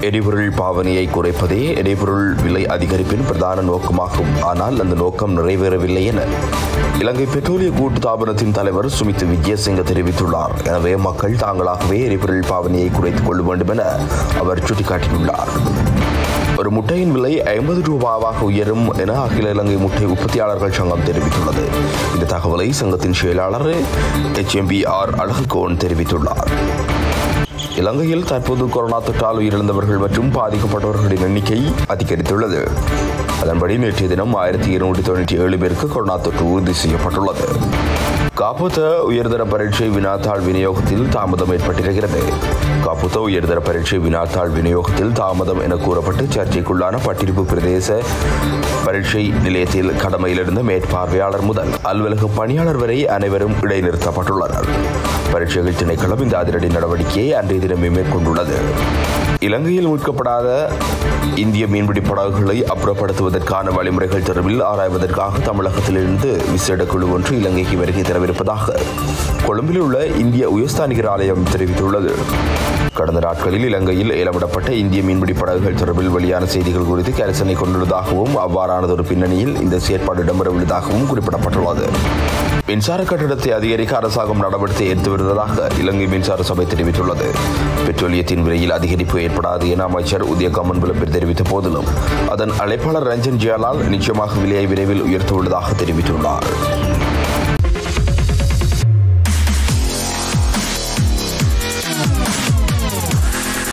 எரிபொருள் பாவனையை குறைப்பதே எரிபொருள் விலை அதிகரிப்பின் பிரதான நோக்கமாகும் ஆனால் அந்த நோக்கம் நிறைவேறவில்லை என இலங்கை பெட்ரோலிய கூட்டு தாபனத்தின் தலைவர் சுமித் விஜயசிங்க தெரிவித்துள்ளார் எனவே மக்கள் தாங்களாகவே எரிபொருள் பாவனையை குறைத்துக் கொள்ள வேண்டும் என அவர் சுட்டிக்காட்டியுள்ளார் ஒரு முட்டையின் விலை ஐம்பது ரூபாவாக உயரும் என அகில இலங்கை முட்டை உற்பத்தியாளர்கள் சங்கம் தெரிவித்துள்ளது இந்த தகவலை சங்கத்தின் செயலாளர் H M P R Azhagukon தெரிவித்துள்ளார் இலங்கையில் தற்போது கொரோனா தொற்றால் உயிரிழந்தவர்கள் மற்றும் பாதிக்கப்பட்டவர்களின் எண்ணிக்கை அதிகரித்துள்ளது அதன்படி நேற்றைய தினம் ஆயிரத்தி இருநூற்றி தொண்ணூற்றி ஏழு பேருக்கு கொரோனா தொற்று உறுதி செய்யப்பட்டுள்ளது காப்புத்த உயர்தர பரீட்சை வினாத்தாள் விநியோகத்தில் தாமதம் ஏற்பட்டிருக்கிறது காப்புத்த உயர்தர பரீட்சை வினாத்தாள் விநியோகத்தில் தாமதம் என கூறப்பட்டு சர்ச்சைக்குள்ளான பட்டிருப்பு பிரதேச பரீட்சை நிலையத்தில் கடமையிலிருந்த மேற்பார்வையாளர் முதல் அலுவலக பணியாளர் வரை அனைவரும் இடைநிறுத்தப்பட்டுள்ளனர் பரீட்சைகள் திணைக்களம் இந்த அதிரடி நடவடிக்கையை அன்றைய தினமே மேற்கொண்டுள்ளது இலங்கையில் மீட்கப்படாத இந்திய மீன்பிடி படகுகளை அப்புறப்படுத்துவதற்கான வழிமுறைகள் தொடர்பில் ஆராய்வதற்காக தமிழகத்திலிருந்து விசேட குழு ஒன்று இலங்கைக்கு வருகை தரவிருப்பதாக கொழும்பில் உள்ள இந்திய உயர்ஸ்தானிகர் ஆலயம் தெரிவித்துள்ளது கடந்த நாட்களில் இலங்கையில் ஏலமிடப்பட்ட இந்திய மீன்பிடி படகுகள் தொடர்பில் வெளியான செய்திகள் குறித்து கரிசனை கொண்டுள்ளதாகவும் அவ்வாறானதொரு பின்னணியில் இந்த செயற்பாடு இடம்பெறவுள்ளதாகவும் குறிப்பிடப்பட்டுள்ளது மின்சார கட்டணத்தை அதிகரிக்க அரசாங்கம் நடவடிக்கை எடுத்து வருவதாக இலங்கை மின்சார சபை தெரிவித்துள்ளது பெட்ரோலியத்தின் விலையில் அதிகரிப்பு ஏற்படாது என அமைச்சர் உதயகமன் விளம்பில் தெரிவித்த போதிலும் அதன் அழைப்பாளர் ரஞ்சன் ஜியாலால் நிச்சயமாக விலையை விரைவில் உயர்த்தவுள்ளதாக தெரிவித்துள்ளார்